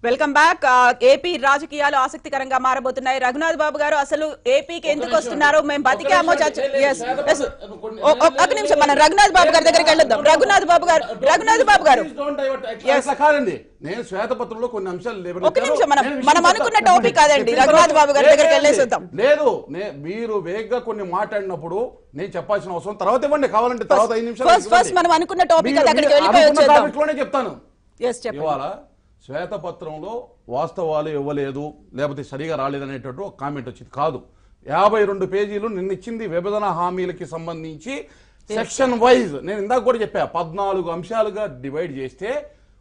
Welcome back ఆ, AP రాజకీయాలు ఆసక్తికరంగా మారబోతున్నాయి రఘునాథ్ బాబు గారు అసలు ఏపీకి ఎందుకు వస్తున్నారో మేము బతికామో చచ్చు Yes, yes. ఓ- ఓ- ఒక నిమిషం మనం రఘునాథ్ బాబు గారి దగ్గరికి వెళ్దాం రఘునాథ్ బాబు గారు రఘునాథ్ బాబు గారు Yes. అట్లా కాదండి నేను శ్వేతపత్రంలో కొన్ని అంశాలు లేవనెత్తాను. ఒక నిమిషం, మనం- నేను మనం విషయం అనుకున్న చెప్తాను. topic కాదండి. చెప్పిన రఘునాథ్ తర్వాత- బాబు గారి లేదు, దగ్గరికి లేదు, వెళ్ళేసి వద్దాం. లేదు నే- మీరు వేగంగా కొన్ని మాట్లాడినప్పుడు నేను చెప్పాల్సిన అవసరం తర్వాత ఇవ్వండి కావాలంటే తర్వాత ఐదు నిమిషాలు first- ఇవ్వండి. first మనం అనుకున్న topic మీరు- అది అక్కడికి మీరు వెళ్ళిపోయి అనుకున్న వచ్చేద్దాం. topic లోనే చెప్తాను ఎస్ చెప్పండి ఇవాళ శ్వేతపత్రంలో వాస్తవాలు ఇవ్వలేదు లేకపోతే సరిగా రాలేదనేటట్టు ఒక కామెంట్ వచ్చింది కాదు యాభై రెండు పేజీలు నిన్న ఇచ్చింది విభజన హామీలకి సంబంధించి సెక్షన్ వైజ్ నేను ఇందాక కూడా చెప్పా పద్నాలుగు అంశాలుగా డివైడ్ చేస్తే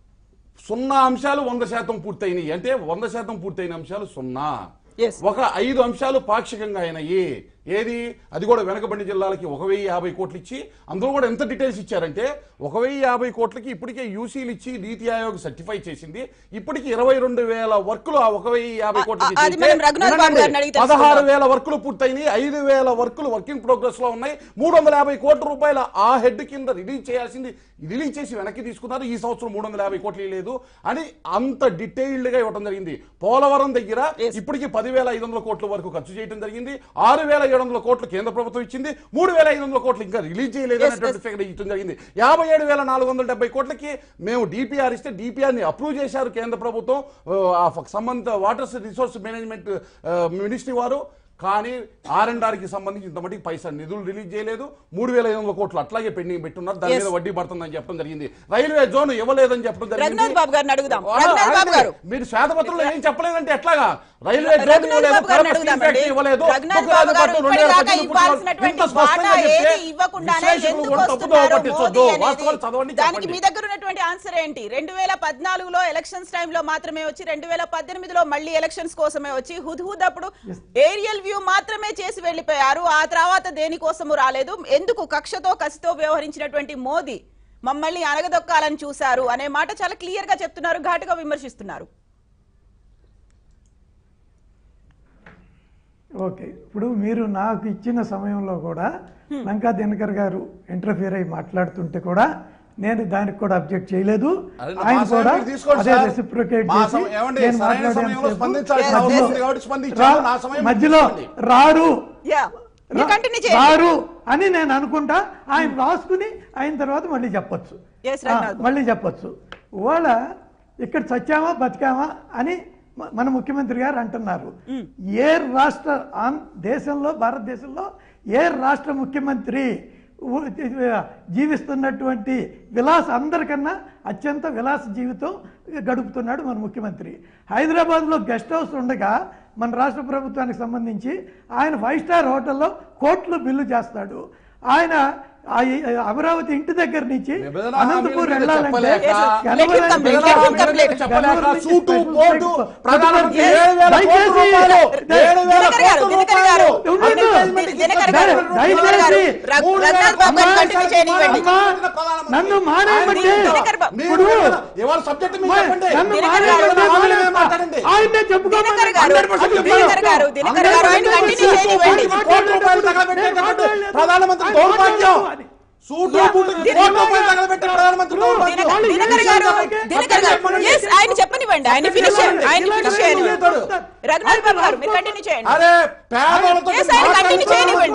సున్నా అంశాలు వంద శాతం పూర్తయినాయి అంటే వంద శాతం పూర్తయిన అంశాలు సున్నా Yes. ఒక ఐదు అంశాలు పాక్షికంగా అయినాయి ఏది అది కూడా వెనకబండి జిల్లాలకి ఒక వెయ్యి యాభై కోట్లు ఇచ్చి అందులో కూడా ఎంత డీటెయిల్స్ ఇచ్చారంటే ఒక వెయ్యి యాభై కోట్లకి ఇప్పటికే యూసీలు ఇచ్చి నీతి ఆయోగ్ సర్టిఫై చేసింది ఇప్పటికి ఇరవై రెండు వేల వర్కులు ఆ ఒక వెయ్యి యాభై కోట్లకి అది చేస్తే మనం రఘునాథ్ బాబు గారిని అడిగి తెలుసుకుందాం. పదహారు వేల వర్కులు పూర్తయినాయి ఐదు వేల వర్కులు వర్కింగ్ ప్రోగ్రెస్ లో ఉన్నాయి మూడు వందల యాభై కోట్ల రూపాయల ఆ హెడ్ కింద రిలీజ్ చేయాల్సింది రిలీజ్ చేసి వెనక్కి తీసుకున్నారు ఈ సంవత్సరం మూడు వందల యాభై కోట్లు లేదు అని అంత డీటెయిల్డ్ గా ఇవ్వడం జరిగింది పోలవరం దగ్గర ఇప్పటికి పదివేల ఐదు వందల కోట్ల వరకు ఖర్చు చేయడం జరిగింది ఆరు వేల ఏడు వందల కోట్లు కేంద్ర ప్రభుత్వం ఇచ్చింది మూడు వేల ఐదు వందల కోట్లు ఇంకా రిలీజ్ చేయలేదు Yes, అనేటువంటి ఫిగర్ ఇచ్చడం జరిగింది యాభై ఏడు వేల నాలుగు వందల డెబ్బై కోట్లకి మేము డిపిఆర్ ఇస్తే డిపిఆర్ ని అప్రూవ్ చేశారు కేంద్ర ప్రభుత్వం ఆ, ఆ సంబంధిత వాటర్ రిసోర్స్ మేనేజ్మెంట్ మినిస్ట్రీ వారు కానీ ఆర్ అండ్ ఆర్ కి సంబంధించి ఇంత మటుకు పైసా నిధులు రిలీజ్ చేయలేదు మూడు వేల ఐదు వందల కోట్లు అట్లాగే పెండింగ్ పెట్టున్నారు దాని Yes. మీద వడ్డీ పడుతుందని చెప్పడం జరిగింది రైల్వే జోన్ ఇవ్వలేదని చెప్పడం జరిగింది రఘునాథ్ బాబు గారిని అడుగుదాం. ఆ, రఘునాథ్ బాబు ఆగండి. గారు. మీరు శ్వేతపత్రంలో ఏం చెప్పలేదంటే ఎట్లాగా రైల్వే జోన్ రఘునాథ్ ఇవ్వలేదు బాబు గారిని కడప స్టీల్ అడుగుదామండి. ఫ్యాక్టరీ ఇవ్వలేదు రఘునాథ్ బుక్కరాజు బాబు గారు పట్టు రెండు వేల ఇప్పటిదాకా పద్దెనిమిది ఇవ్వాల్సినటువంటి ఇంత స్పష్టంగా వాటా చెప్తే ఏది ఇవ్వకుండానే విశ్లేషకులు ఎందుకు కూడా తప్పుదో వస్తున్నారు పట్టించొద్దు. మోదీ అనేది? వాస్తవాలు చదవండి దానికి చెప్పండి. మీ దగ్గర ఉన్నటువంటి ఆన్సర్ ఏంటి రెండు వేల పద్నాలుగులో ఎలక్షన్స్ టైంలో మాత్రమే వచ్చి రెండు వేల పద్దెనిమిదిలో మళ్ళీ ఎలక్షన్స్ కోసమే వచ్చి హుద్ హుద్ అప్పుడు ఏరియల్ వ్యూ మాత్రమే చేసి వెళ్ళిపోయారు ఆ తర్వాత దేనికోసము రాలేదు ఎందుకు కక్షతో కసితో వ్యవహరించినటువంటి మోదీ మమ్మల్ని అనగదొక్కాలని చూశారు అనే మాట చాలా క్లియర్ గా చెప్తున్నారు ఘాటుగా విమర్శిస్తున్నారు ఓకే ఇప్పుడు మీరు నాకు ఇచ్చిన సమయంలో కూడా లంకా దినకర్ గారు ఇంటర్ఫియర్ అయి మాట్లాడుతుంటే కూడా నేను దానికి కూడా అబ్జెక్ట్ చేయలేదు అదే నా ఆయన సమయం కూడా మీరు తీసుకోండి అదే సార్. రెసిప్రికేట్ మా చేసి సమయం- ఏమండి, నేను సరైన మాట్లాడే సమయంలో అంతసేపు స్పందించాల్సిన అవసరం మధ్యలో ఉంది కాబట్టి స్పందించాను. రా- నా సమయం మధ్యలో తీసుకోండి. రారు యా మీరు రా- కంటిన్యూ చేయండి రారు అని నేను అనుకుంటా ఆయన రాసుకుని అయిన తర్వాత మళ్ళీ చెప్పొచ్చు Yes, ఆ, రఘునాథ్. మళ్ళీ చెప్పొచ్చు ఇవాళ ఇక్కడ చచ్చామా బతికామా అని మ- మన ముఖ్యమంత్రి గారు అంటున్నారు ఏ రాష్ట్ర ఆం- దేశంలో భారతదేశంలో ఏ రాష్ట్ర ముఖ్యమంత్రి ఉ- జీవిస్తున్నటువంటి విలాస అందరికన్నా అత్యంత విలాస జీవితం గడుపుతున్నాడు మన ముఖ్యమంత్రి హైదరాబాద్లో గెస్ట్ హౌస్ ఉండగా మన రాష్ట్ర ప్రభుత్వానికి సంబంధించి ఆయన ఫైవ్ స్టార్ హోటల్లో కోట్లు బిల్లు చేస్తాడు ఆయన ఆ ఈ- అమరావతి ఇంటి దగ్గర నుంచి విభజన అనంతపూర్ హామీల మీద వెళ్ళాలంటే చెప్పలేక, Let him complete, let him complete. చెప్పలేక సూటు బోటు ప్రధానమంత్రి Yes. ఏడు వేల కోట్ల దయచేసి- రూపాయలు, ఏడు వేల దినకర్ గారు, కోట్ల దినకర్ గారు, రూపాయలు ఉండండి. advertisement కి దినకర్ గారు, ఇచ్చిన దినకర్ గారు, దయచేసి రఘు- మూడు రఘునాథ్ వేల బాబు గారిని అమ్మా, కంటిన్యూ చేయనివ్వండి. అమ్మా, ప్రధానమంత్రి. నన్ను మానేయమంటే ఆయన దినకర్ బాబు. మీరు ఇప్పుడు ఇవాళ సబ్జెక్ట్ మీరు చెప్పండి నన్ను దినకర్ మానేయమంటే గారు, మానేస్తా. మాట్లాడండి. ఆయన్నే చెప్పుకోమని దినకర్ గారు, 100% చెప్తాను. దినకర్ గారు, దినకర్ గారు, ఆయన కంటిన్యూ చేయనివ్వండి. కోట్ల రూపాయలు తగలబెట్టేటటువంటి ప్రధానమంత్రి దౌర్భాగ్యం సూటు బూటు కోట్ల రూపాయలు తగలబెట్టే ప్రధానమంత్రి దౌర్భాగ్యం దినకర్ దినకర్ గారు దినకర్ గారు yes, ఆయన చెప్పనివ్వండి ఆయన ఫినిష్ చేయండి ఆయన ఫినిష్ చేయండి రఘునాథ్ బాబు గారు మీరు కంటిన్యూ చేయండి అరే పేదలతో Yes, ఆయన continue చేయనివ్వండి.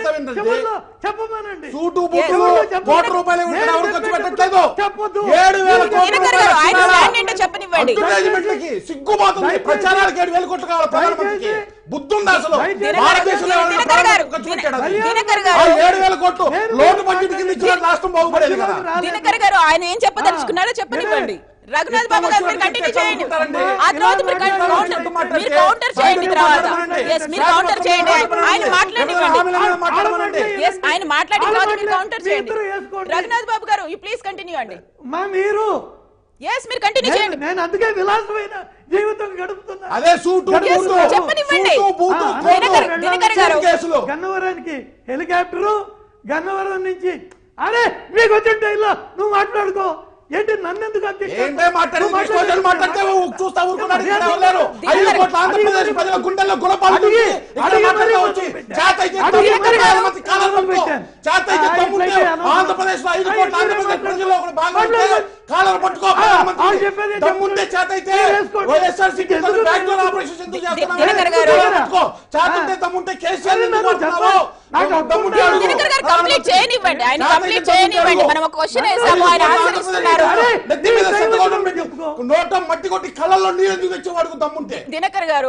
చెప్పమనండి సూటు Yes. బూటు కోట్ల రూపాయలు ఇవ్వకుండా ఎవరు ఖర్చు పెట్టట్లేదు చెప్పొద్దు. ఏడు వేల కోట్ల దినకర్ గారు ఆయన రూపాయలు స్టాండ్ ఏంటో చెప్పనివ్వండి అడ్వర్టైజ్మెంట్లకి సిగ్గుపోతుంది దయచేసి- ప్రచారాలకు ఏడు వేల కోట్లు కావాలి ప్రధానమంత్రికి దయచేసి- బుద్ధుందా అసలు దయచేసి- భారతదేశంలో ఎవరైనా దినకర్ గారు, ఖర్చు పెట్టాడా? దినకర్ ఆ గారు ఏడు వేల కోట్లు నేను- లోటు బడ్జెట్ కింద ఇచ్చిన రాష్ట్రం బాగుపడేది కదా దినకర్ గారు ఆయన ఏం చెప్పదలుచుకున్నారో చెప్పనివ్వండి రఘునాథ్ బాబు గారు మీరు కంటిన్యూ చేయండి ఆ తర్వాత మీరు కౌంటర్ మీరు కౌంటర్ చేయండి తర్వాత ఎస్ మీరు కౌంటర్ చేయండి ఆయన మాట్లాడివ్వండి మాట్లాడమనండి ఎస్ ఆయన మాట్లాడిన తర్వాత మీరు కౌంటర్ మీ చేయండి ఇద్దరు వేసుకోండి. రఘునాథ్ బాబు గారు యూ ప్లీజ్ కంటిన్యూ అండి మా మీరు ఎస్ మీరు కంటిన్యూ నేను- చేయండి నేను అందుకే విలాసమైన జీవితం గడుపుతున్నా అదే సూటు Yes, బూటు చెప్పనివ్వండి. సూటు బూటు ఆ, కోటు దినకర్- దినకర్ గారు. కేసులు గన్నవరానికి హెలికాప్టరు గన్నవరం నుంచి అరే మీకు వచ్చిన టైంలో నువ్వు మాట్లాడుకో ఏంటి నన్ను ఎందుకు object ఏంటే చేస్తావు? మాట్లాడి నువ్వు మాట్లాడితే మాట్లాడితే చూస్తా ఊరుకున్నాడు ఇక్కడ అడిగి- ఎవరు లేరు. ఐదు దినకర్- కోట్ల ఆంధ్రప్రదేశ్ ప్రజల గుండెల్లో గుణపాలు అడిగి- ఇక్కడ అడిగి మాట్లాడతా మరీ వచ్చి మొదలు పెట్టాను. చేత అయితే అడిగి తొమ్మిది మరీ వేల మొదలు మంది కాలాలు పట్టుకో. పెట్టాను. చేత అయితే ఆ, దమ్ముంటే ఇట్లయితే అనవసరం. ఆంధ్రప్రదేశ్ లో ఐదు ఆ, కోట్ల ఇట్లయితే ఆంధ్రప్రదేశ్ మాట్లాడు. ప్రజల్లో ఒక భాగం అయితే మాట్లాడు. కాలర్ పట్టుకో ఆ, ప్రధానమంత్రి. ఆ, చెప్పేది దమ్ముంటే చెప్పు. చేత అయితే మీరు వేసుకోండి. వైఎస్ఆర్సీపీ ఎందుకు తన బ్యాక్డోర్ ఎందుకు? ఆపరేషన్ ఎందుకు ది- చేస్తున్నావు? దినకర్ గారు. కాలర్ పట్టుకో. చేత ఉంటే ఆ. దమ్ముంటే కేసీఆర్ అరే ఎందుకు నన్ను పట్టుకున్నావు? చెప్పండి. నాకు హక్కు దమ్ముంటే ఉంది. అడుగు. దినకర్ గారు కంప్లీట్ చేయనివ్వండి ఆయన చేత అయితే కంప్లీట్ దమ్ముంటే చేయనివ్వండి అడుగు. మనం ఒక క్వశ్చన్ ఐదు వేసాము ఆయన కోట్ల ఆన్సర్ ఆంధ్రప్రదేశ్ ఇస్తున్నారు అరే, నెత్తి మీద నీ సెత్తగొట్టం దైవం పెట్టి చెప్పుకో. నోట మట్టి కొట్టి కళ్ళల్లో నీళ్ళు ఎందుకు తెచ్చేవాడుకు దమ్ముంటే దినకర్ గారు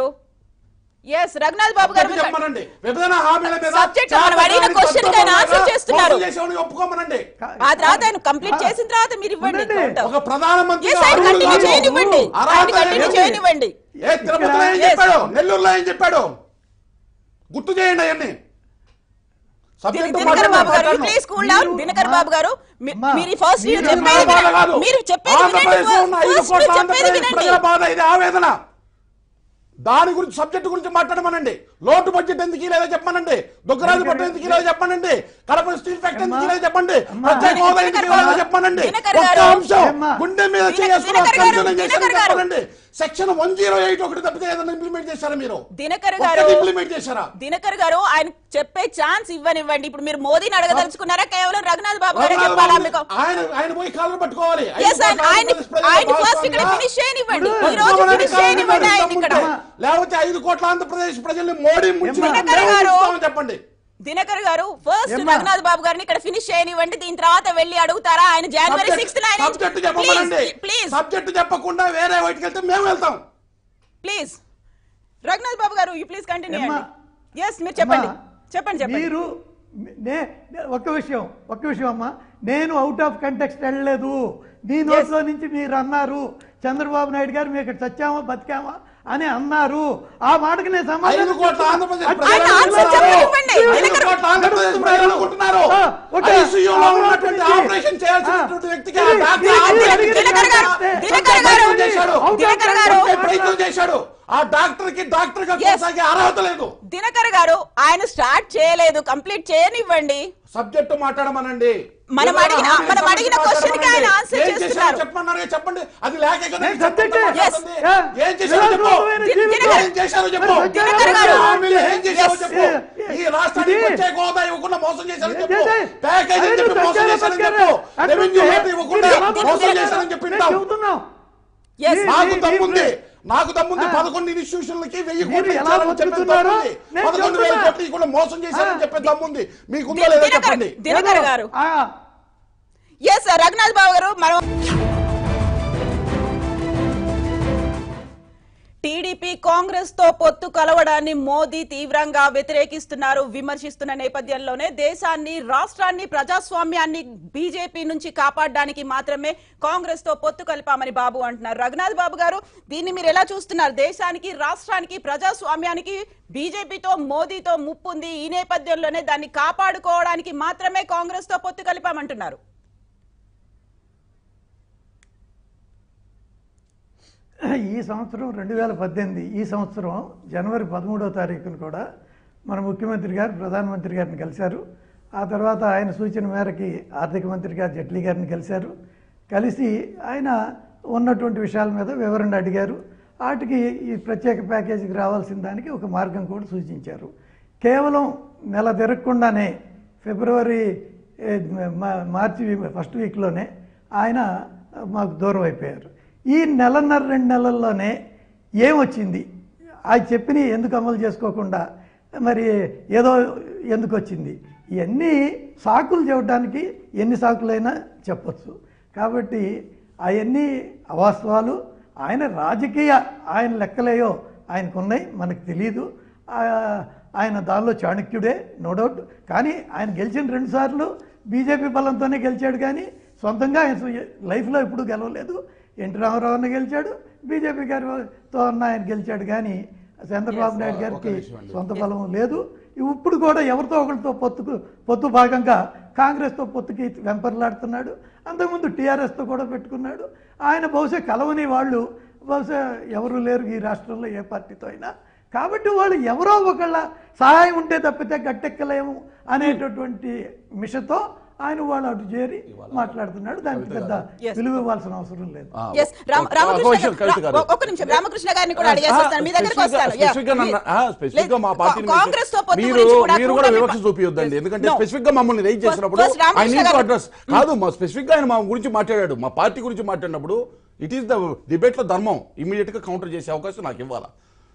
ఎస్ రఘునాథ్ బాబు గారు సబ్జెక్ట్ చెప్పమనండి విభజన హామీల మీద సబ్జెక్ట్ మనం అడిగిన క్వశ్చన్ కి ఆయన ఆన్సర్ చేస్తున్నారు. మోసం చేసేవాడిని ఒప్పుకోమనండి ఆ తర్వాత ఆయన కంప్లీట్ చేసిన తర్వాత మీరు ఇవ్వండి ఉండండి. counter. ఒక ప్రధానమంత్రి Yes, ఆయన కంటిన్యూ చేయనివ్వండి ఆయన కంటిన్యూ చేయనివ్వండి ఏ తిరుపతిలో ఏం Yes. చెప్పాడు నెల్లూరులో ఏం చెప్పాడు గుర్తు చేయండి అవన్నీ సబ్జెక్ట్ దినకర్ బాబు గారు ప్లీజ్ కూల్ డౌన్ మీరు- దినకర్ బాబు గారు మీ- అమ్మా, మీరు ఫస్ట్ మీరు చెప్పేది నా బాధ వినండి. కాదు. మీరు చెప్పేది వినండి ఆంధ్రప్రదేశ్ లో ఉన్న ఐదు ఫస్ట్ కోట్ల మీరు చెప్పేది ఆంధ్రప్రదేశ్ వినండి ప్రజల బాధ ఇది ఆవేదన దాని గురించి సబ్జెక్ట్ గురించి మాట్లాడమనండి లోటు బడ్జెట్ ఎందుకు లేదా చెప్పమనండి దుగ్గరాజు పట్టు ఎందుకు లేదా చెప్పమనండి కడప స్టీల్ ఫ్యాక్టరీ ఎందుకు లేదా చెప్పండి అమ్మా. ప్రత్యేక హోదా ఎందుకు దినకర్ లేదా గారు, చెప్పమనండి దినకర్ ఒక్క గారు. అంశం అమ్మా. గుండె మీద దిన- చేసుకుని దినకర్ గారు, చేశారని దినకర్ గారు. చెప్పమనండి సెక్షన్ వన్ జీరో ఎయిట్ ఒకటి తప్పితే ఏదైనా ఇంప్లిమెంట్ చేశారా మీరు దినకర్ గారు ఇంప్లిమెంట్ చేశారా దినకర్ గారు ఆయన చెప్పే ఛాన్స్ ఇవ్వనివ్వండి ఇప్పుడు మీరు మోదీని అడగదలుచుకున్నారా కేవలం రఘునాథ్ బాబు గారే రఘునాథ్ చెప్పాలా బాబు మీకు ఆయన ఆయన పోయి కాళ్ళు పట్టుకోవాలి ఎస్ ఆయన ఆయన ఆయన ఫస్ట్ ఇక్కడ ఫినిష్ చేయనివ్వండి ఇప్పుడు ఈ రోజు ఫినిష్ చేయనివ్వండి ఆయన ఇక్కడ లేకపోతే ఐదు కోట్ల ఆంధ్రప్రదేశ్ ప్రజల్ని మోడీ ముంచి ఏమ్మా? మేము గారు. ముంచుతామని చెప్పండి దినకర్ గారు ఫస్ట్ ఏమ్మా? రఘునాథ్ బాబు గారిని ఇక్కడ ఫినిష్ చేయనివ్వండి దీని తర్వాత వెళ్ళి అడుగుతారా ఆయన జనవరి సిక్స్త్ సబ్జెక్ట్ చెప్పమనండి ప్లీజ్ సబ్జెక్ట్ చెప్పకుండా వేరే బయటికి వెళ్తే మేము వెళ్తాం ప్లీజ్ రఘునాథ్ బాబు గారు యూ ప్లీజ్ కంటిన్యూ ఏమ్మా? ఎస్ మీరు చెప్పండి అమ్మా, చెప్పండి చెప్పండి మీరు నే నే- ఒక్క విషయం ఒక్క విషయం అమ్మా నేను అవుట్ ఆఫ్ కంటెక్స్ట్ వెళ్ళలేదు మీ నోట్లో నుంచి మీరు అన్నారు చంద్రబాబు నాయుడు గారు మేము ఇక్కడ చచ్చామా బతికామా అని అన్నారు ఆ మాటకి నేను సమాధానం ఐదు కోట్ల చెప్తున్నా. ఆంధ్రప్రదేశ్ అది- ప్రజలు ఆయన ఆన్సర్ చెప్పనివ్వండి. ఐదు దినకర్ కోట్ల ఆంధ్రప్రదేశ్ ప్రజలు అనుకుంటున్నారు ఆ, ఓకే. ICU లో ఉన్నటువంటి ఆ, ఆపరేషన్ చేయాల్సినటువంటి ఆ, వ్యక్తికి ఇది- ఆ డాక్టర్ ఇది- ఆపరేషన్ ఇది- దినకర్ గారు, చేశాడు. దినకర్ గారు, ప్రయత్నం చేశాడు దినకర్ గారు. చంపే ప్రయత్నం చేశాడు ఆ డాక్టర్ కి డాక్టర్ గా Yes. కొనసాగే అర్హత లేదు దినకర్ గారు ఆయన స్టార్ట్ చేయలేదు కంప్లీట్ చేయనివ్వండి సబ్జెక్టు మాట్లాడమనండి మనం ఏదైనా అడిగిన- హామీ మనం సబ్జెక్టు అడిగిన question కి ఆయన మాట్లాడమనండి. answer ఏం చేశారో చేస్తున్నారు. చెప్పమన్నారు చెప్పండి అది లేకే కదా నేను ఈ చట్టంతో సబ్జెక్టే. మాట్లాడుతుంది. Yes. ఏం చేశారో చెప్పు విలాసవంతమైన ది- జీవితం. దినకర్ ఏం చేశారో చెప్పు దినకర్ గారు. హామీలు ఏం చేశారో Yes. చెప్పు ఈ రాష్ట్రానికి ఇది- ప్రత్యేక హోదా ఇవ్వకుండా మోసం చేశారని చెప్పు ఏదైతే? ప్యాకేజ్ అని అదే చెప్పి మోసం సంఖ్యాలో చేశారని బతికారు. చెప్పు అట్లా రెవెన్యూ ఉంటే రేట్ ఇవ్వకుండా మీరు ఎలా మోసం బతుకుతారు? చేశారని చెప్పి మేము వింటాం. చెబుతున్నాం. Yes. మీ- నాకు మీ- దమ్ముంది మీ- నాకు దమ్ముంది ఆ. పదకొండు ఇన్స్టిట్యూషన్లకి వెయ్యి మీరు కోట్లు ఎలా ఇచ్చారని చెప్పే బతుకుతున్నారో దమ్ముంది నేను పదకొండు వేల చెప్తున్నా. కోట్లు కూడా మోసం చేశారని ఆ. చెప్పే దమ్ముంది మీకుందో ది- లేదో దినకర్ చెప్పండి దినకర్ ఏదో, గారు ఆ, ఎస్ రఘునాథ్ బాబు గారు మనం టీడీపీ కాంగ్రెస్ తో పొత్తు కలవడాన్ని మోదీ తీవ్రంగా వ్యతిరేకిస్తున్నారు విమర్శిస్తున్న నేపథ్యంలోనే దేశాన్ని రాష్ట్రాన్ని ప్రజాస్వామ్యాన్ని బీజేపీ నుంచి కాపాడడానికి మాత్రమే కాంగ్రెస్ తో పొత్తు కలిపామని బాబు అంటున్నారు రఘునాథ్ బాబు గారు దీన్ని మీరు ఎలా చూస్తున్నారు దేశానికి రాష్ట్రానికి ప్రజాస్వామ్యానికి బీజేపీతో మోదీతో ముప్పు ఉంది ఈ నేపథ్యంలోనే దాన్ని కాపాడుకోవడానికి మాత్రమే కాంగ్రెస్ తో పొత్తు కలిపామంటున్నారు ఈ సంవత్సరం రెండు వేల పద్దెనిమిది ఈ సంవత్సరం జనవరి పదమూడవ తారీఖున కూడా మన ముఖ్యమంత్రి గారు ప్రధానమంత్రి గారిని కలిశారు ఆ తర్వాత ఆయన సూచన మేరకి ఆర్థిక మంత్రి గారు జైట్లీ గారిని కలిశారు కలిసి ఆయన ఉన్నటువంటి విషయాల మీద వివరణ అడిగారు వాటికి ఈ ప్రత్యేక ప్యాకేజీకి రావాల్సిన దానికి ఒక మార్గం కూడా సూచించారు కేవలం నెల తిరగకుండానే ఫిబ్రవరి ఏ, మా- మార్చి ఫస్ట్ వీక్లోనే ఆయన మాకు దూరం అయిపోయారు ఈ నెలన్నర రెండు నెలల్లోనే ఏమొచ్చింది ఆయన చెప్పిన ఎందుకు అమలు చేసుకోకుండా మరి ఏదో ఎందుకు వచ్చింది ఇవన్నీ సాకులు చెప్పడానికి ఎన్ని సాకులైనా చెప్పొచ్చు కాబట్టి అవన్నీ అవాస్తవాలు ఆయన రాజకీయ ఆయన లెక్కలేయో ఆయనకున్నాయి మనకు తెలియదు ఆ, ఆయన దానిలో చాణక్యుడే నో డౌట్ కానీ ఆయన గెలిచిన రెండు సార్లు బీజేపీ బలంతోనే గెలిచాడు కానీ సొంతంగా ఆయన సు- లైఫ్లో ఎప్పుడు గెలవలేదు ఎన్టీ రామారావు అన్న గెలిచాడు బీజేపీ గారితో అన్న ఆయన గెలిచాడు కానీ చంద్రబాబు నాయుడు గారికి సొంత బలం లేదు ఇప్పుడు కూడా ఎవరితో ఒకరితో పొత్తుకు పొత్తు భాగంగా కాంగ్రెస్తో పొత్తుకి వెంపర్లాడుతున్నాడు అంతకుముందు టీఆర్ఎస్తో కూడా పెట్టుకున్నాడు ఆయన బహుశా కలవని వాళ్ళు బహుశా ఎవరు లేరు ఈ రాష్ట్రంలో ఏ పార్టీతో అయినా కాబట్టి వాళ్ళు ఎవరో ఒకళ్ళ సహాయం ఉంటే తప్పితే గట్టెక్కలేము అనేటటువంటి మిషతో ఆయన వాళ్ళు అటు చేరి మాట్లాడుతున్నాడు దానికి పెద్ద Yes. విలువ ఇవ్వాల్సిన అవసరం లేదు ఆ, Yes, రామ- ఒక- ఒక రామకృష్ణ విషయం గారు- కవిత గారు. రా- ఒక్క నిమిషం రామకృష్ణ గారిని కూడా అడిగేసి వస్తాను మీ దగ్గరకు స్పెసిఫిక్ గా- వస్తాను Yeah. స్పెసిఫిక్ గా నన్ను- ఆ, స్పెసిఫిక్ గా లేదు, మా పార్టీని కా- కాంగ్రెస్ తో పొత్తు మీరు గురించి కూడా మీరు కూడా కూటమి- వివక్ష చూపించొద్దండి Yes. ఎందుకంటే No. స్పెసిఫిక్ గా మమ్మల్ని రైజ్ First- చేసినప్పుడు first Ramakrishna I need to గారు- అడ్రస్ కాదు మా స్పెసిఫిక్ గా ఆయన మా గురించి మాట్లాడాడు మా పార్టీ గురించి మాట్లాడినప్పుడు ఇట్ ఈస్ ద డిబేట్ లో ధర్మం ఇమీడియట్ గా కౌంటర్ చేసే అవకాశం నాకు ఇవ్వాలా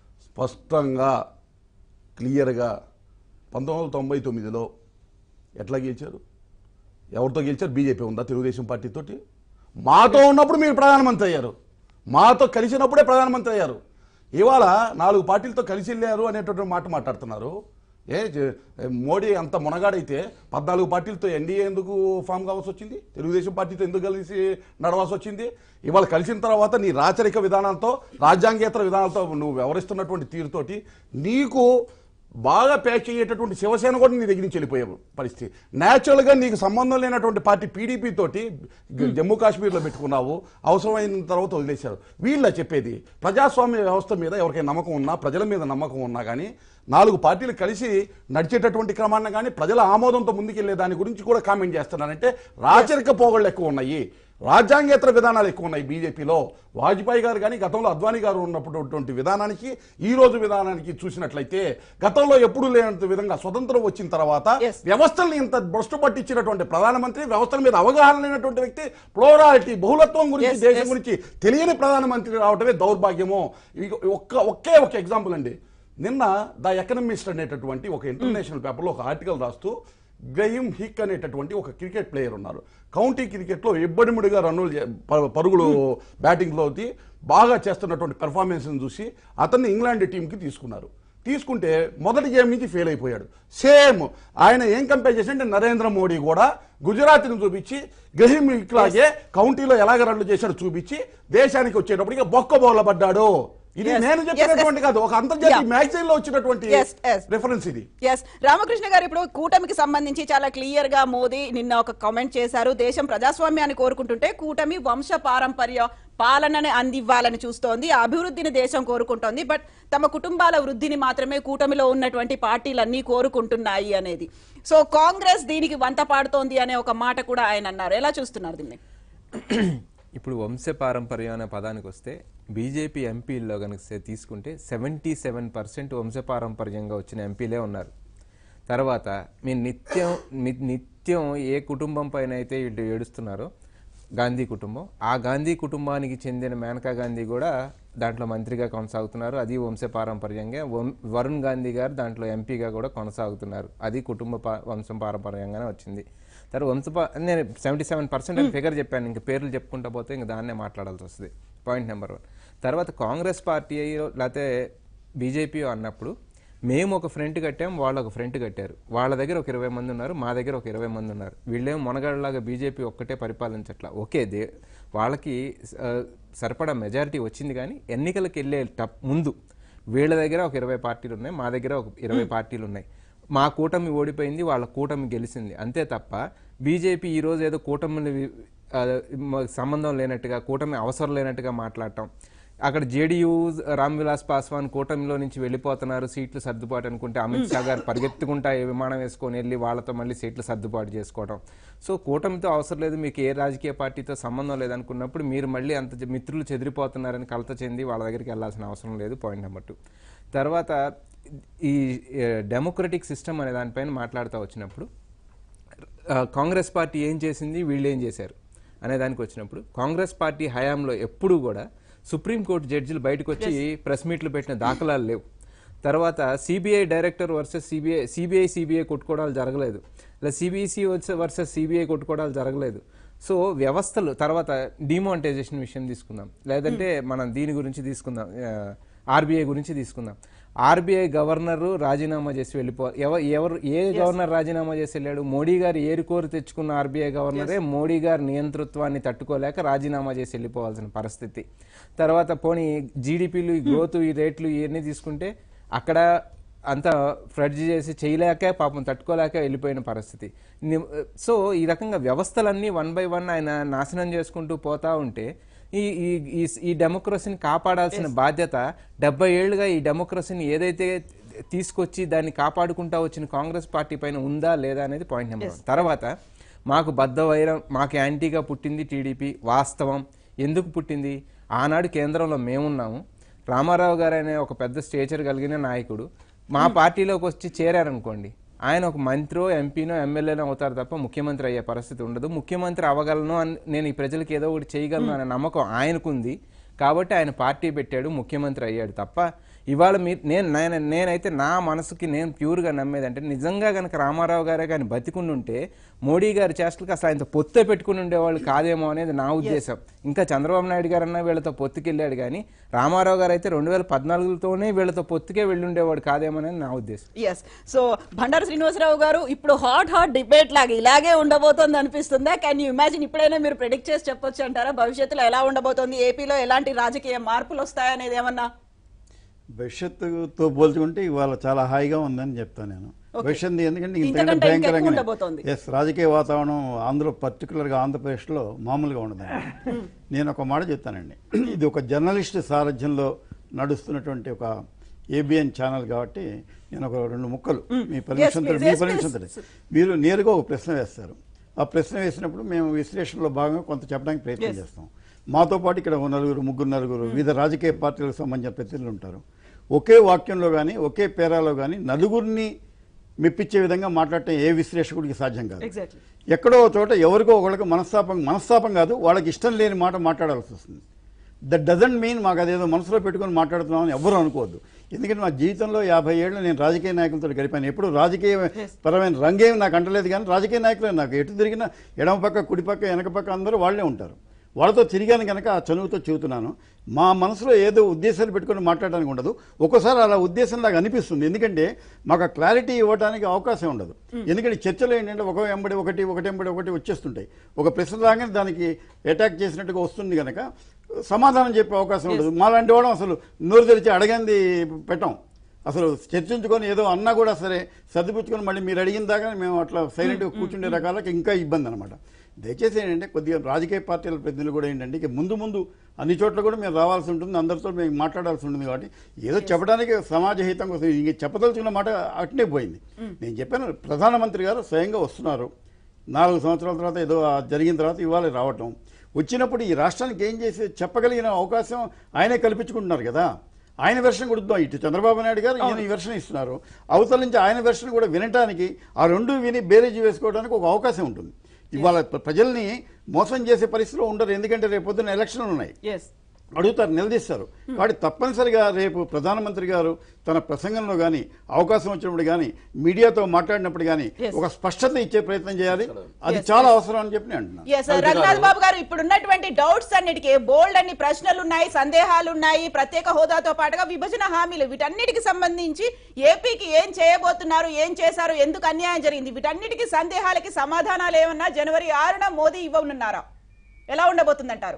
స్పష్టంగా క్లియర్గా పంతొమ్మిది వందల తొంభై తొమ్మిదిలో ఎట్లా గెలిచారు ఎవరితో గెలిచారు బీజేపీ ఉందా తెలుగుదేశం పార్టీతోటి మాతో ఉన్నప్పుడు మీరు ప్రధానమంత్రి అయ్యారు మాతో కలిసినప్పుడే ప్రధానమంత్రి అయ్యారు ఇవాళ నాలుగు పార్టీలతో కలిసి వెళ్ళారు అనేటువంటి మాట మాట్లాడుతున్నారు ఏ జ- మోడీ అంత మునగాడైతే పద్నాలుగు పార్టీలతో ఎన్డీఏ ఎందుకు ఫామ్ కావాల్సి వచ్చింది తెలుగుదేశం పార్టీతో ఎందుకు కలిసి నడవాల్సి వచ్చింది ఇవాళ కలిసిన తర్వాత నీ రాచరిక విధానాలతో రాజ్యాంగేతర విధానాలతో నువ్వు వ్యవహరిస్తున్నటువంటి తీరుతోటి నీకు బాగా ప్యాచ్ అయ్యేటటువంటి శివసేన కూడా నీ దగ్గర నుంచి వెళ్ళిపోయే పరిస్థితి న్యాచురల్గా నీకు సంబంధం లేనటువంటి పార్టీ పీడీపీ తోటి గ- జమ్మూ కాశ్మీర్లో పెట్టుకున్నావు అవసరమైన తర్వాత వదిలేశారు వీళ్ళ చెప్పేది ప్రజాస్వామ్య వ్యవస్థ మీద ఎవరికైనా నమ్మకం ఉన్నా ప్రజల మీద నమ్మకం ఉన్నా కానీ నాలుగు పార్టీలు కలిసి నడిచేటటువంటి క్రమాన్ని కానీ ప్రజల ఆమోదంతో ముందుకెళ్లే దాని గురించి కూడా కామెంట్ చేస్తున్నారంటే రాచరిక పోగళ్ళు ఎక్కువ ఉన్నాయి రాజ్యాంగేతర విధానాలు ఎక్కువ ఉన్నాయి బీజేపీలో వాజ్పేయి గారు కానీ గతంలో అద్వానీ గారు ఉన్నటువంటి విధానానికి ఈ రోజు విధానానికి చూసినట్లయితే గతంలో ఎప్పుడు లేనంత విధంగా స్వతంత్రం వచ్చిన తర్వాత Yes. వ్యవస్థల్ని ఇంత భ్రష్టు పట్టించినటువంటి ప్రధానమంత్రి వ్యవస్థల మీద అవగాహన లేనటువంటి వ్యక్తి ప్లోరాలిటీ బహుళత్వం గురించి Yes, దేశం yes. గురించి తెలియని ప్రధానమంత్రి రావటమే దౌర్భాగ్యము ఇక ఒక్క ఒకే ఒక ఎగ్జాంపుల్ అండి నిన్న ద ఎకనమిస్ట్ అనేటటువంటి ఒక ఇంటర్నేషనల్ పేపర్లో ఒక ఆర్టికల్ రాస్తూ గ్రహిమ్ హిక్ అనేటటువంటి ఒక క్రికెట్ ప్లేయర్ ఉన్నారు కౌంటీ క్రికెట్లో ఇబ్బడిముడిగా రన్నులు చే- ప- పరుగులు బ్యాటింగ్లో బాగా చేస్తున్నటువంటి పెర్ఫార్మెన్స్ని చూసి అతన్ని ఇంగ్లాండ్ టీంకి తీసుకున్నారు తీసుకుంటే మొదటి గేమ్ నుంచి ఫెయిల్ అయిపోయాడు సేమ్ ఆయన ఏం కంపేర్ చేసింటే నరేంద్ర మోడీ కూడా గుజరాత్ని చూపించి గ్రహిమ్ ఇట్లాగే కౌంటీలో ఎలాగ రన్లు చేశాడో చూపించి దేశానికి వచ్చేటప్పటికి బొక్క బోల పడ్డాడు ఇది Yes, నేను yes, చెప్పినటువంటి yes. కాదు ఒక అంతర్జాతీయ Yeah. మ్యాగజైన్ లో వచ్చినటువంటి Yes, yes. రిఫరెన్స్ ఇది ఎస్ రామకృష్ణ గారు ఇప్పుడు కూటమికి సంబంధించి చాలా క్లియర్ గా మోదీ నిన్న ఒక కామెంట్ చేశారు దేశం ప్రజాస్వామ్యాన్ని కోరుకుంటుంటే కూటమి వంశ పారంపర్య పాలనని అందివ్వాలని చూస్తోంది అభివృద్ధిని దేశం కోరుకుంటోంది బట్ తమ కుటుంబాల వృద్ధిని మాత్రమే కూటమిలో ఉన్నటువంటి పార్టీలన్నీ కోరుకుంటున్నాయి అనేది సో కాంగ్రెస్ దీనికి వంత పాడుతోంది అనే ఒక మాట కూడా ఆయన అన్నారు ఎలా చూస్తున్నారు దీన్ని ఇప్పుడు వంశ పారంపర్యం అనే పదానికి వస్తే బీజేపీ ఎంపీల్లో కనుక సే- తీసుకుంటే సెవెంటీ సెవెన్ పర్సెంట్ వంశపారంపర్యంగా వచ్చిన ఎంపీలే ఉన్నారు తర్వాత మీరు నిత్యం ని- నిత్యం ఏ కుటుంబం పైన అయితే వీళ్ళు ఏడుస్తున్నారో గాంధీ కుటుంబం ఆ గాంధీ కుటుంబానికి చెందిన మేనకా గాంధీ కూడా దాంట్లో మంత్రిగా కొనసాగుతున్నారు అది వంశపారంపర్యంగా వం- వరుణ్ గాంధీ గారు దాంట్లో ఎంపీగా కూడా కొనసాగుతున్నారు అది కుటుంబ పా- వంశం పారంపర్యంగానే వచ్చింది తర్వాత వంశ నేను సెవెంటీ సెవెన్ పర్సెంట్ అని ఫిగర్ చెప్పాను ఇంక పేర్లు చెప్పుకుంటా పోతే ఇంక దాన్నే మాట్లాడాల్సి వస్తుంది పాయింట్ నెంబర్ వన్ తర్వాత కాంగ్రెస్ పార్టీ లేకపోతే బీజేపీ అన్నప్పుడు మేము ఒక ఫ్రంట్ కట్టాం వాళ్ళు ఒక ఫ్రంట్ కట్టారు వాళ్ళ దగ్గర ఒక ఇరవై మంది ఉన్నారు మా దగ్గర ఒక ఇరవై మంది ఉన్నారు వీళ్ళేం మొనగాళ్ళలాగా బీజేపీ ఒక్కటే పరిపాలించట్లా ఓకే దే వాళ్ళకి ఆ, సరిపడా మెజారిటీ వచ్చింది కానీ ఎన్నికలకు వెళ్ళే టప్ ముందు వీళ్ళ దగ్గర ఒక ఇరవై పార్టీలు ఉన్నాయి మా దగ్గర ఒక ఇరవై పార్టీలు ఉన్నాయి మా కూటమి ఓడిపోయింది వాళ్ళ కూటమి గెలిచింది అంతే తప్ప బీజేపీ ఈరోజు ఏదో కూటమిని వి- ఆ, మ- సంబంధం లేనట్టుగా కూటమి అవసరం లేనట్టుగా మాట్లాడటం అక్కడ జేడీయూ రామ్ విలాస్ పాస్వాన్ కూటమిలో నుంచి వెళ్ళిపోతున్నారు సీట్లు సర్దుబాటు అనుకుంటే అమిత్ షా గారు పరిగెత్తుకుంటా ఏ విమానం వేసుకొని వెళ్ళి వాళ్ళతో మళ్ళీ సీట్లు సర్దుబాటు చేసుకోవడం సో కూటమితో అవసరం లేదు మీకు ఏ రాజకీయ పార్టీతో సంబంధం లేదనుకున్నప్పుడు మీరు మళ్ళీ అంత జ- మిత్రులు చెదిరిపోతున్నారని కలత చెంది వాళ్ళ దగ్గరికి వెళ్ళాల్సిన అవసరం లేదు పాయింట్ నెంబర్ టూ తర్వాత ఈ డెమోక్రటిక్ సిస్టమ్ అనే దానిపైన మాట్లాడుతూ వచ్చినప్పుడు ఆ, కాంగ్రెస్ పార్టీ ఏం చేసింది వీళ్ళు ఏం చేశారు అనే దానికి వచ్చినప్పుడు కాంగ్రెస్ పార్టీ హయాంలో ఎప్పుడూ కూడా సుప్రీంకోర్టు జడ్జిలు బయటకు వచ్చి ప్రెస్ మీట్లు పెట్టిన దాఖలాలు లేవు తర్వాత CBI director versus CBI CBI CBI కొట్టుకోవడాలు జరగలేదు లేదా సిబిసి వర్సెస్ సిబిఐ కొట్టుకోవడాలు జరగలేదు సో వ్యవస్థలు తర్వాత డిమానిటైజేషన్ విషయం తీసుకుందాం లేదంటే మనం దీని గురించి తీసుకుందాం ఆర్బీఐ గురించి తీసుకుందాం ఆర్బీఐ గవర్నరు రాజీనామా చేసి వెళ్ళిపో ఎవ- ఎవరు ఏ గవర్నర్ రాజీనామా చేసి వెళ్ళాడు మోడీ గారు ఏరుకోరు తెచ్చుకున్న ఆర్బీఐ గవర్నరే మోడీ గారి నియంతృత్వాన్ని తట్టుకోలేక రాజీనామా చేసి వెళ్ళిపోవాల్సిన పరిస్థితి తర్వాత పోనీ జీడిపిలు ఈ గ్రోత్ ఈ రేట్లు ఇవన్నీ తీసుకుంటే అక్కడ అంత ఫ్లడ్జ్ చేసి చేయలేక పాపం తట్టుకోలేక వెళ్ళిపోయిన పరిస్థితి ని- సో ఈ రకంగా వ్యవస్థలన్నీ వన్ బై వన్ ఆయన నాశనం చేసుకుంటూ పోతా ఉంటే ఈ ఈ ఈ- ఈ డెమోక్రసీని కాపాడాల్సిన బాధ్యత డెబ్బై ఏళ్ళుగా ఈ డెమోక్రసీని ఏదైతే తీసుకొచ్చి దాన్ని కాపాడుకుంటా వచ్చిన కాంగ్రెస్ పార్టీ పైన ఉందా లేదా అనేది పాయింట్ నెంబర్ వన్ తర్వాత మాకు బద్ద వైరం మాకు యాంటీగా పుట్టింది టీడీపీ వాస్తవం ఎందుకు పుట్టింది ఆనాడు కేంద్రంలో మేమున్నాము రామారావు గారు అనే ఒక పెద్ద స్టేచర్ కలిగిన నాయకుడు మా పార్టీలోకి వచ్చి చేరారనుకోండి ఆయన ఒక మంత్రో ఎంపీనో ఎమ్మెల్యేనో అవుతారు తప్ప ముఖ్యమంత్రి అయ్యే పరిస్థితి ఉండదు ముఖ్యమంత్రి అవ్వగలను అని నేను ఈ ప్రజలకు ఏదో ఒకటి చేయగలను అనే నమ్మకం ఆయనకుంది కాబట్టి ఆయన పార్టీ పెట్టాడు ముఖ్యమంత్రి అయ్యాడు తప్ప ఇవాళ మీరు నేను నేను నేనైతే నా మనసుకి నేను ప్యూర్గా నమ్మేది అంటే నిజంగా కనుక రామారావు గారే కానీ బతికుండి ఉంటే మోడీ గారి చేష్టలకు అసలు ఆయనతో పొత్తే పెట్టుకుని ఉండేవాళ్ళు కాదేమో అనేది నా ఉద్దేశం ఇంకా చంద్రబాబు నాయుడు గారు అన్న వీళ్ళతో పొత్తుకెళ్ళాడు కానీ రామారావు గారు అయితే రెండు వేల పద్నాలుగుతోనే వీళ్ళతో పొత్తుకే వెళ్ళి ఉండేవాడు కాదేమో అనేది నా ఉద్దేశం ఎస్ సో బండారు శ్రీనివాసరావు గారు ఇప్పుడు హాట్ హాట్ డిబేట్ లాగా ఇలాగే ఉండబోతోంది అనిపిస్తుందా కెన్ యూ ఇమాజిన్ ఇప్పుడైనా మీరు ప్రెడిక్ట్ చేసి చెప్పొచ్చు అంటారా భవిష్యత్తులో ఎలా ఉండబోతోంది ఏపీలో ఎలాంటి రాజకీయ మార్పులు వస్తాయనేది ఏమన్నా భవిష్యత్తుతో పోల్చుకుంటే ఇవాళ చాలా హాయిగా ఉందని చెప్తాను నేను భవిష్యత్తు ఎందుకంటే ఇంతకంటే ఇంతకంటే ఇంకా ఎక్కువ భయంకరంగా ఉండబోతోంది. ఎస్ రాజకీయ వాతావరణం ఆంధ్ర పర్టికులర్గా ఆంధ్రప్రదేశ్లో మామూలుగా ఉండదండి నేను ఒక మాట చెప్తానండి ఇది ఒక జర్నలిస్ట్ సారథ్యంలో నడుస్తున్నటువంటి ఒక ఏబిఎన్ ఛానల్ కాబట్టి నేను ఒక రెండు ముక్కలు మీ పర్మిషన్ please, మీ yes, పర్మిషన్ please. మీరు నేరుగా ఒక ప్రశ్న వేస్తారు ఆ ప్రశ్న వేసినప్పుడు మేము విశ్లేషణలో భాగంగా కొంత చెప్పడానికి ప్రయత్నం Yes. చేస్తాం మాతో పాటు ఇక్కడ ఒక నలుగురు ముగ్గురు నలుగురు వివిధ రాజకీయ పార్టీలకు సంబంధించిన ప్రతినిధులు ఉంటారు ఒకే వాక్యంలో కానీ ఒకే పేరాలో కానీ నలుగురిని మెప్పించే విధంగా మాట్లాడటం ఏ విశ్లేషకుడికి సాధ్యం కాదు ఎగ్జాక్ట్లీ ఎక్కడో ఒక చోట ఎవరికో ఒకరికి మనస్తాపం మనస్తాపం కాదు వాళ్ళకి ఇష్టం లేని మాట మాట్లాడాల్సి వస్తుంది దట్ డజంట్ మీన్ మాకు అదేదో మనసులో పెట్టుకొని మాట్లాడుతున్నామని ఎవ్వరూ అనుకోవద్దు ఎందుకంటే మా జీవితంలో యాభై ఏళ్ళు నేను రాజకీయ నాయకులతో గడిపాను ఎప్పుడు రాజకీయ పరమైన రంగేం నాకు అంటలేదు కానీ రాజకీయ నాయకులే నాకు ఎటు తిరిగినా ఎడమ పక్క కుడి పక్క వెనక పక్క అందరూ వాళ్ళే ఉంటారు వాళ్ళతో తిరిగాను కనుక ఆ చనువుతో చెబుతున్నాను మా మనసులో ఏదో ఉద్దేశాలు పెట్టుకొని మాట్లాడడానికి ఉండదు ఒక్కోసారి అలా ఉద్దేశం నాకు అనిపిస్తుంది ఎందుకంటే మాకు క్లారిటీ ఇవ్వడానికి అవకాశం ఉండదు ఎందుకంటే చర్చలో ఏంటంటే ఒక ఎంబడి ఒకటి ఒకటి ఎంబడి ఒకటి వచ్చేస్తుంటాయి ఒక ప్రశ్న రాగానే దానికి అటాక్ చేసినట్టుగా వస్తుంది కనుక సమాధానం చెప్పే అవకాశం ఉండదు మాలాంటి వాడు అసలు నోరు తెరిచి అడగంది పెట్టాం అసలు చర్చించుకొని ఏదో అన్నా కూడా సరే సర్దిపుచ్చుకొని మళ్ళీ మీరు అడిగిన దాకా మేము అట్లా సైలెంట్గా కూర్చుండే రకాలకి ఇంకా ఇబ్బంది అనమాట దయచేసి ఏంటంటే కొద్దిగా రాజకీయ పార్టీల ప్రతినిధులు కూడా ఏంటంటే ఇక ముందు ముందు అన్ని చోట్ల కూడా మేము రావాల్సి ఉంటుంది అందరితో మేము మాట్లాడాల్సి ఉంటుంది కాబట్టి ఏదో చెప్పడానికి సమాజ హితం కోసం ఇంక చెప్పదలుచుకున్న మాట అట్నే పోయింది నేను చెప్పాను ప్రధానమంత్రి గారు స్వయంగా వస్తున్నారు నాలుగు సంవత్సరాల తర్వాత ఏదో ఆ జరిగిన తర్వాత ఇవాళ రావటం వచ్చినప్పుడు ఈ రాష్ట్రానికి ఏం చేసి చెప్పగలిగిన అవకాశం ఆయనే కల్పించుకుంటున్నారు కదా ఆయన వెర్షన్ కూడా ఇద్దాం ఇటు చంద్రబాబు నాయుడు గారు ఈయన ఈ వెర్షన్ ఇస్తున్నారు అవతల నుంచి ఆయన వెర్షన్ కూడా వినటానికి ఆ రెండు విని బేరేజీ వేసుకోవడానికి ఒక అవకాశం ఉంటుంది ఇవాళ ప్ర- ప్రజల్ని మోసం చేసే పరిస్థితిలో ఉండరు ఎందుకంటే రేపు పొద్దున్న ఎలక్షన్లు ఉన్నాయి ఎస్ అడుగుతారు నిలదీస్తారు కాబట్టి తప్పనిసరిగా రేపు ప్రధానమంత్రి గారు తన ప్రసంగంలో కానీ అవకాశం వచ్చినప్పుడు కానీ మీడియాతో మాట్లాడినప్పుడు కానీ Yes. ఒక స్పష్టత ఇచ్చే ప్రయత్నం చేయాలి అది చాలా అవసరం అని చెప్పి నేను అంటున్నాను ఎస్ రఘునాథ్ బాబు గారు ఇప్పుడు ఉన్నటువంటి డౌట్స్ అన్నిటికీ బోల్డ్ అన్ని ప్రశ్నలు ఉన్నాయి సందేహాలు ఉన్నాయి ప్రత్యేక హోదాతో పాటుగా విభజన హామీలు వీటన్నిటికి సంబంధించి ఏపీకి ఏం చేయబోతున్నారు ఏం చేశారు ఎందుకు అన్యాయం జరిగింది వీటన్నిటికీ సందేహాలకి సమాధానాలు ఏమన్నా జనవరి ఆరున మోదీ ఇవ్వనున్నారా ఎలా ఉండబోతుందంటారు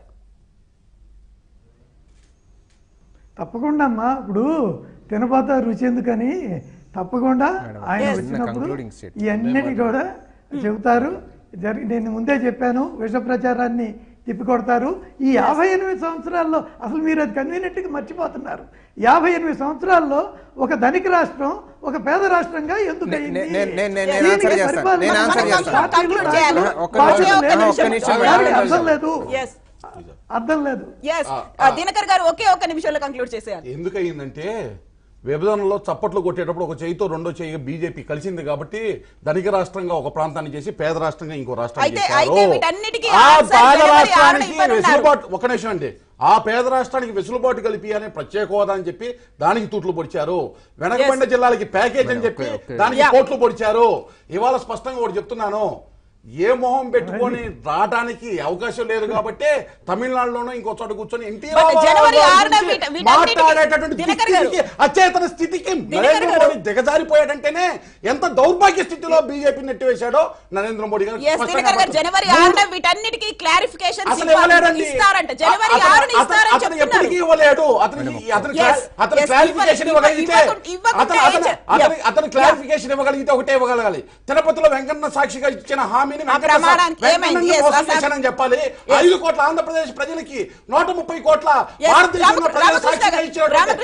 తప్పకుండా అమ్మా ఇప్పుడు తినపోతా రుచి ఎందుకని తప్పకుండా ఆయన Yes. వచ్చినప్పుడు Concluding statement. ఇవన్నీ కూడా చెబుతారు జరిగి నేను ముందే చెప్పాను విష ప్రచారాన్ని తిప్పికొడతారు ఈ యాభై ఎనిమిది సంవత్సరాల్లో అసలు మీరు అది కన్వీనియంట్గా మర్చిపోతున్నారు యాభై ఎనిమిది సంవత్సరాల్లో ఒక ధనిక రాష్ట్రం ఒక పేద రాష్ట్రంగా ఎందుకు నే- అయింది? నే- నే- నే- నే- నేను దీనికి answer చేస్తాను. పరిపాలన నేను answer మనం చేస్తాను. పార్టీలు, Conclude చేయాలి. రాజులు, ఒక్క బాధ్యత నిమిషం, లేదు. ఒక్క నిమిషం. దానికి అర్థం లేదు ఎస్ అర్థం లేదు ఎస్ దినకర్ గారు ఒకే ఒక్క నిమిషంలో కంక్లూడ్ చేసేయాలి ఎందుకు అయిందంటే విభజనలో చప్పట్లు కొట్టేటప్పుడు ఒక చేయితో రెండో చేయి బీజేపీ కలిసింది కాబట్టి ధనిక రాష్ట్రంగా ఒక ప్రాంతాన్ని చేసి పేద రాష్ట్రంగా ఇంకో రాష్ట్రాన్ని అయితే- చేశారు అయితే వీటన్నిటికీ ఆ answer పేద జనవరి ఆరున రాష్ట్రానికి ఇవ్వనున్నారు. వెసులుబాటు ఒక నిమిషం అండి ఆ పేద రాష్ట్రానికి వెసులుబాటు కలిపి అనే ప్రత్యేక హోదా అని చెప్పి దానికి తూట్లు పొడిచారు వెనకబండ జిల్లాలకి ప్యాకేజ్ అని చెప్పి ఓకే, ఓకే. దానికి Yeah. కోట్లు పొడిచారు ఇవాళ స్పష్టంగా ఒకటి చెప్తున్నాను ఏ మొహం పెట్టుకొని రావడానికి అవకాశం లేదు కాబట్టి తమిళనాడులోనూ ఇంకో చోట కూర్చొని ఎన్టీఆర్ But జనవరి రామారావు ఆరున గురించి వీట- వీటన్నిటికీ మాట్లాడేటటువంటి దినకర్ గారు. స్థితికి, అచేతన స్థితికి దినకర్ నరేంద్ర గారు. మోడీ దిగజారిపోయాడంటేనే ఎంత దౌర్భాగ్య స్థితిలో బీజేపీ నెట్టివేశాడో నరేంద్ర మోడీ గారు ఎస్ స్పష్టంగా దినకర్ గారు జనవరి మూడు- ఆరున వీటన్నిటికీ క్లారిఫికేషన్ అసలు ఇవ్వలేడండి ఇస్తారంట జనవరి అతను- ఆరున అతను- ఇస్తారని అతను చెప్తున్నారు ఎప్పటికీ ఇవ్వలేడు అతనికి అతను Yes, అతను yes, క్లారిఫికేషన్ ఇవ్వ- ఇవ్వగలిగితే ఇవ్వకుండా- ఇవ్వకుండా అతను అతను ఏం చే- అతను Yeah. అతను క్లారిఫికేషన్ ఇవ్వగలిగితే ఒకటే ఇవ్వగలగాలి తిరుపతిలో వెంకన్న సాక్షిగా ఇచ్చిన హామీని వెంకన్న సా- ప్రమాణానికి ఏమైంది? వెంకన్నని Yes, మోసం అసలు- చేశానని చెప్పాలి ఐదు కోట్ల ఆంధ్రప్రదేశ్ ప్రజలకి నూట ముప్పై కోట్ల Yes, భారతదేశంలో రామ- ప్రజల రామకృష్ణ సాక్షిగా గారు- ఇచ్చినటువంటి రామకృష్ణ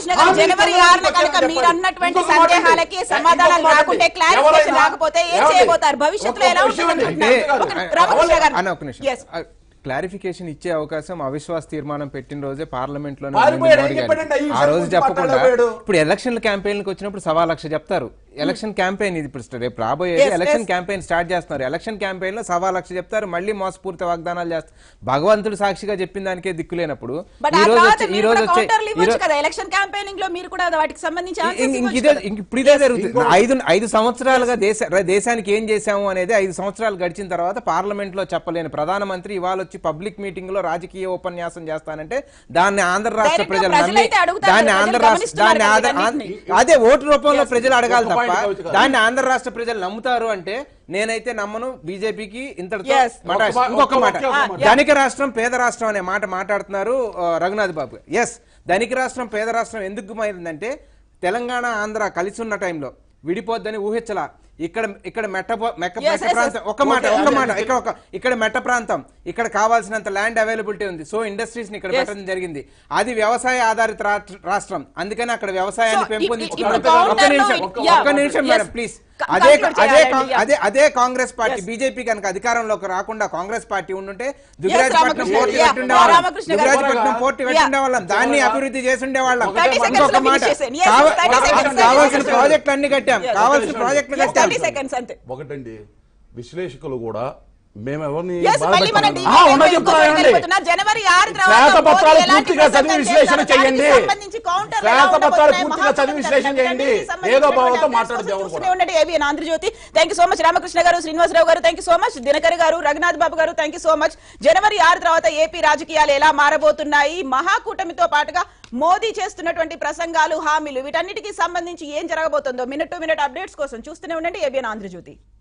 రామకృష్ణ గారు హామీ జనవరి ఇచ్చిన ఆరున వాళ్ళు కనుక చెప్పండి. మీరు అన్నటువంటి ఇంకొక మాట సందేహాలకి అండి. సమాధానాలు ఇంకొక మాట రాకుంటే అండి. క్లారిఫికేషన్ ఎవరైనా- రాకపోతే ఏం ఏమండి? చేయబోతారు భవిష్యత్తులో ఎలా ఒక్క విషయం ఉంటుంది అండి. అంటే ఒక- రామకృష్ణ గారు అన్న ఒక నిమిషం Yes. క్లారిఫికేషన్ ఇచ్చే అవకాశం అవిశ్వాస తీర్మానం పెట్టిన రోజే పార్లమెంట్ లో పారిపోయాడు, ఏం చెప్పాడండి? ఈ ఆ విషయం రోజు గురించి చెప్పకుండా మాట్లాడలేకపోయాడు. ఇప్పుడు ఎలక్షన్ క్యాంపెయిన్ వచ్చినప్పుడు సవా లక్ష చెప్తారు ఎలక్షన్ క్యాంపెయిన్ ఇది ఇప్పుడు రేపు రాబోయేది Yes, election yes. Campaign start చేస్తున్నారు ఎలక్షన్ క్యాంపెయిన్ లో సవా లక్ష చెప్తారు మళ్ళీ మోసపూరిత వాగ్దానాలు చేస్తారు భగవంతుడు సాక్షిగా చెప్పిన దానికే దిక్కు లేనప్పుడు బట్ ఈ ఆ రోజు తర్వాత వచ్చే ఈ మీరు రోజు కూడా వచ్చే కౌంటర్లు ఈ ఇవ్వచ్చు రోజు కదా ఎలక్షన్ క్యాంపెయినింగ్ లో మీరు కూడా వాటికి సంబంధించి answers ఇంక- ఇంక ఇవ్వచ్చు ఇదే కదా. ఇంక ఇప్పుడు ఇదే జరుగుతుంది ఐదు ఐదు సంవత్సరాలుగా దేశ ర- దేశానికి ఏం చేశాము అనేది ఐదు సంవత్సరాలు గడిచిన తర్వాత పార్లమెంట్ లో చెప్పలేని ప్రధానమంత్రి ఇవాళ వచ్చి పబ్లిక్ మీటింగ్ లో రాజకీయ ఉపన్యాసం చేస్తానంటే దాన్ని ఆంధ్ర రాష్ట్ర Direct గా ప్రజలు నమ్మి ప్రజలైతే అడుగుతారు, దాన్ని ప్రజలు ఆంధ్ర రాష్ట్ర గమనిస్తున్నారు దాన్ని కదా ఆంధ్ర- ఇవన్నిటిని. అదే ఓటు రూపంలో ప్రజలు అడగాలి ఒక point తప్ప కవిత గారు. దాన్ని ఆంధ్ర రాష్ట్ర ప్రజలు నమ్ముతారు అంటే నేనైతే నమ్మను బీజేపీకి ఇంతటితో Yes. మటాష్. ఒక్క మా- ఇంకొక ఒక్క- మాట ఒక్క మాట. ధనిక రాష్ట్రం పేద రాష్ట్రం అనే మాట మాట్లాడుతున్నారు ఆ, రఘునాథ్ బాబు ఎస్ ధనిక రాష్ట్రం పేద రాష్ట్రం ఎందుకు మైందంటే తెలంగాణ ఆంధ్ర కలిసి ఉన్న టైంలో విడిపోద్దని ఊహించలా ఇక్కడ ఇక్కడ మెట్ట మెక్క Yes, మెట్ట yes, ప్రాంతం yes. ఒక మాట Okay, ఒక okay. మాట ఇక్కడ ఒక ఇక్కడ మెట్ట ప్రాంతం ఇక్కడ కావాల్సినంత ల్యాండ్ అవైలబిలిటీ ఉంది సో ఇండస్ట్రీస్ ని ఇక్కడ Yes. పెట్టడం జరిగింది అది వ్యవసాయ ఆధారిత రా- రాష్ట్రం అందుకని అక్కడ వ్యవసాయాన్ని So, పెంపొందించుకున్నారు ఇప్పుడు ఒక్క counter లో- నిమిషం yeah. ఒక్క నిమిషం Yes. మేడం ప్లీజ్ క- అదే conclude అదే చేయాలండి, కాంగ్- yeah. అదే అదే కాంగ్రెస్ పార్టీ Yes. బీజేపీ కనుక అధికారంలోకి రాకుండా కాంగ్రెస్ పార్టీ ఉండుంటే దుగ్గరాజపట్నం రామకృష్ణ పోర్టు గారు. పెట్టుండే Yeah, వాళ్ళం రామకృష్ణ గారు. Dugarajapatnam port Yeah. పెట్టుండే వాళ్ళం దాన్ని చివరగా- అభివృద్ధి చేసి ఉండేవాళ్ళం 30 seconds ఇంకొక లో మాట finish చేసేయండి. Yes, కావ- 30 seconds. కావాల్సిన 30 seconds. ప్రాజెక్టులు అన్ని కట్టాం Yes. కావాల్సిన ప్రాజెక్టులు Yes, కట్టాం 30 seconds అంతే ఒకటండి విశ్లేషకులు కూడా మేము ఎవరిని Yes, మళ్ళీ మన బాధపెట్టాలి? debate ఆ, ఉన్నది ఇంకొకటి చెప్తున్నానండి. వెళ్ళిపోతున్నా. జనవరి ఆరు తర్వాత శ్వేతపత్రాలు మోదీ ఎలాంటి పూర్తిగా చదివి ప్రసంగం విశ్లేషణ చేశారో చేయండి దానికి సంబంధించి counterలు ఎలా శ్వేతపత్రాలు ఉండబోతున్నాయి, పూర్తిగా చదివి మహాకూటమి విశ్లేషణ చేయండి వీటన్నిటికీ సంబంధించినటువంటి ఏదో భావంతో updates మాట్లాడదు కోసం ఎవరు చూస్తూనే కూడా ఉండండి ABN Andhra Jyothi thank you so much Ramakrishna garu Srinivasa Rao garu thank you so much Dinakar garu Raghunath Babu garu thank you so much జనవరి ఆరు తర్వాత ఏపీ రాజకీయాలు ఎలా మారబోతున్నాయి మహాకూటమితో పాటుగా మోదీ చేస్తున్నటువంటి ప్రసంగాలు హామీలు వీటన్నిటికీ సంబంధించి ఏం జరగబోతుందో మినిట్ టు మినిట్ అప్డేట్స్ కోసం చూస్తూనే ఉండండి ఏబిఎన్ ఆంధ్రజ్యోతి